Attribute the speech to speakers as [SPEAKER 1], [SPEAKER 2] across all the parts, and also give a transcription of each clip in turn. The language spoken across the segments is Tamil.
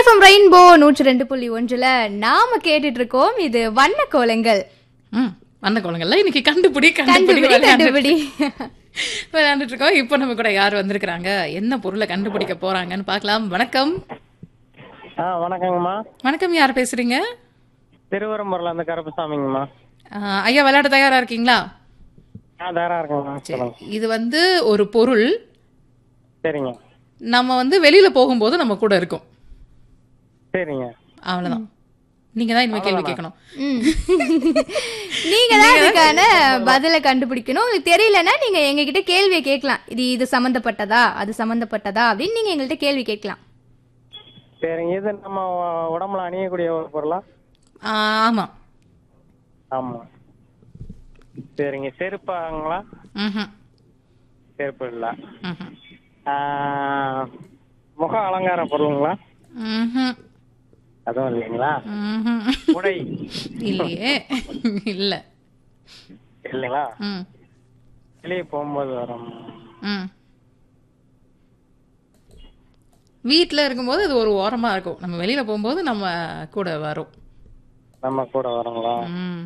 [SPEAKER 1] எஃப்எம் ரெயின்போ நூற்றி ரெண்டு புள்ளி ஒன்றுல நாம கேட்டுட்டு இருக்கோம் இது வண்ண கோலங்கள்
[SPEAKER 2] ம் வண்ண கோலங்கள்ல இன்னைக்கு கண்டுபிடி
[SPEAKER 1] கண்டுபிடி
[SPEAKER 2] கண்டுபிடி
[SPEAKER 1] கண்டுபிடி
[SPEAKER 2] விளையாண்டுட்டு இருக்கோம் இப்போ நம்ம கூட யார் வந்திருக்கிறாங்க என்ன பொருளை கண்டுபிடிக்க போறாங்கன்னு பார்க்கலாம் வணக்கம்
[SPEAKER 3] ஆ வணக்கங்கம்மா
[SPEAKER 2] வணக்கம் யார் பேசுறீங்க
[SPEAKER 3] திருவரம்பூர்ல இருந்து கருப்பசாமிங்கம்மா
[SPEAKER 2] ஆ, ஐயா விளையாட தயாரா இருக்கீங்களா
[SPEAKER 3] ஆ தயாரா இருக்கேங்கம்மா சொல்லுங்க
[SPEAKER 2] இது வந்து ஒரு பொருள்
[SPEAKER 3] சரிங்க
[SPEAKER 2] நம்ம வந்து வெளியில போகும்போது நம்ம கூட இருக்கும்
[SPEAKER 3] சரிங்க
[SPEAKER 2] அவ்வளவுதான் நீங்க தான் இனிமே கேள்வி கேட்கணும்
[SPEAKER 1] ம். நீங்க தான் இதுக்கான பதிலை கண்டுபிடிக்கணும் உங்களுக்கு தெரியலன்னா நீங்க எங்ககிட்ட கேள்வியை கேட்கலாம் இது இது சம்பந்தப்பட்டதா அது சம்பந்தப்பட்டதா அப்படின்னு நீங்க எங்கள்கிட்ட கேள்வி கேட்கலாம்
[SPEAKER 3] சரிங்க இது நம்ம உ- உடம்புல அணியக்கூடிய ஒரு பொருளா
[SPEAKER 2] ஆ, ஆமா
[SPEAKER 3] ஆமா சரிங்க செருப்பாங்களா
[SPEAKER 2] ம்ஹும்.
[SPEAKER 3] செருப்பு இல்ல
[SPEAKER 2] ம்ஹும்.
[SPEAKER 3] ஆ, முக அலங்கார பொருளுங்களா
[SPEAKER 2] ம்ஹும்.
[SPEAKER 3] அதுவும் இல்லைங்களா
[SPEAKER 2] ம்ஹும்.
[SPEAKER 3] உடை
[SPEAKER 2] இல்லையே இல்ல
[SPEAKER 3] இல்லைங்களா
[SPEAKER 2] ம்
[SPEAKER 3] வெளியே போகும்போது வரும்
[SPEAKER 2] ம் வீட்டில் இருக்கும்போது அது ஒரு ஓரமா இருக்கும் நம்ம வெளியில போகும்போது நம்ம கூட வரும்
[SPEAKER 3] நம்ம கூட வருங்களா
[SPEAKER 2] ம்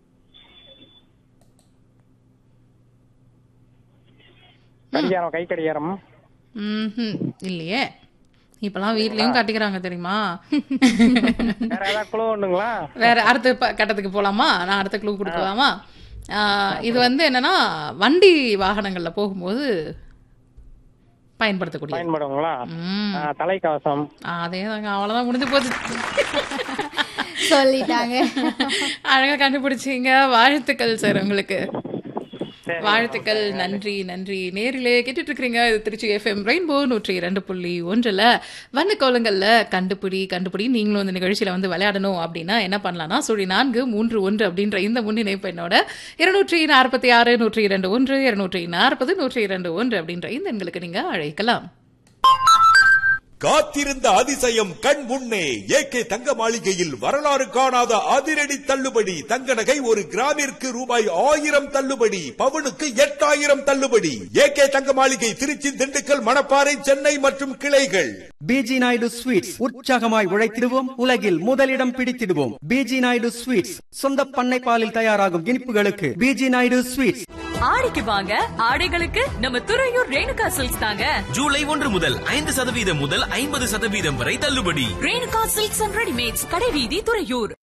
[SPEAKER 3] கடிகாரம் கை கடிகாரம்
[SPEAKER 2] ம்ஹும். இல்லையே இப்பெல்லாம் வீட்லயும் கட்டிக்கிறாங்க தெரியுமா
[SPEAKER 3] வேற ஏதாவது குழு உண்டுங்களா
[SPEAKER 2] வேற அடுத்த ப- கட்டத்துக்கு போலாமா நான் அடுத்த க்ளூ கொடுக்கலாமா ஆ, இது வந்து என்னன்னா வண்டி வாகனங்கள்ல போகும்போது பயன்படுத்தக்கூடிய
[SPEAKER 3] பயன்படுங்களா
[SPEAKER 2] ம்
[SPEAKER 3] ஆ, தலைக்கவசம்
[SPEAKER 2] அதே தாங்க அவ்வளவுதான் முடிஞ்சு போச்சு
[SPEAKER 1] சொல்லிட்டாங்க
[SPEAKER 2] அழகா கண்டுபிடிச்சீங்க வாழ்த்துக்கள் சார் உங்களுக்கு
[SPEAKER 3] சரி.
[SPEAKER 2] வாழ்த்துக்கள் நன்றி நன்றி நேரிலே கேட்டுட்டு இருக்கிறீங்க இது திருச்சி எஃப்எம் ரெயின்போ நூற்றி இரண்டு புள்ளி ஒன்றுல வண்ண கோலங்கள்ல கண்டுபிடி கண்டுபிடி நீங்களும் இந்த நிகழ்ச்சியில வந்து விளையாடணும் அப்படின்னா என்ன பண்ணலாம்னா சுழி நான்கு மூன்று ஒன்று அப்படின்ற இந்த முன்னிணைப்பு என்னோட இருநூற்றி நாற்பத்தி ஆறு நூற்றி இரண்டு ஒன்று இருநூற்றி நாற்பது நூற்றி இரண்டு ஒன்று அப்படின்ற இந்த எண்களுக்கு நீங்க அழைக்கலாம்
[SPEAKER 4] காத்திருந்த அதிசயம் கண் முன்னே ஏகே தங்க மாளிகையில் வரலாறு காணாத அதிரடி தள்ளுபடி தங்க நகை ஒரு கிராமிற்கு ரூபாய் ஆயிரம் தள்ளுபடி பவுனுக்கு எட்டாயிரம் தள்ளுபடி ஏகே தங்க மாளிகை திருச்சி திண்டுக்கல் மணப்பாறை சென்னை மற்றும் கிளைகள்
[SPEAKER 5] பிஜி நாயுடு ஸ்வீட்ஸ் உற்சாகமாய் உழைத்திடுவோம் உலகில் முதலிடம் பிடித்திடுவோம் பிஜி நாயுடு ஸ்வீட்ஸ் சொந்த பண்ணை பாலில் தயாராகும் இனிப்புகளுக்கு பிஜி நாயுடு ஸ்வீட்ஸ்
[SPEAKER 6] ஆடிக்கு வாங்க ஆடைகளுக்கு நம்ம துறையூர் ரேணுகா சில்க்ஸ் தாங்க
[SPEAKER 7] ஜூலை ஒன்று முதல் ஐந்து சதவீதம் முதல் ஐம்பது சதவீதம் வரை தள்ளுபடி
[SPEAKER 6] ரேணுகா சில்க்ஸ் அண்ட் ரெடிமேட்ஸ் கடைவீதி துறையூர்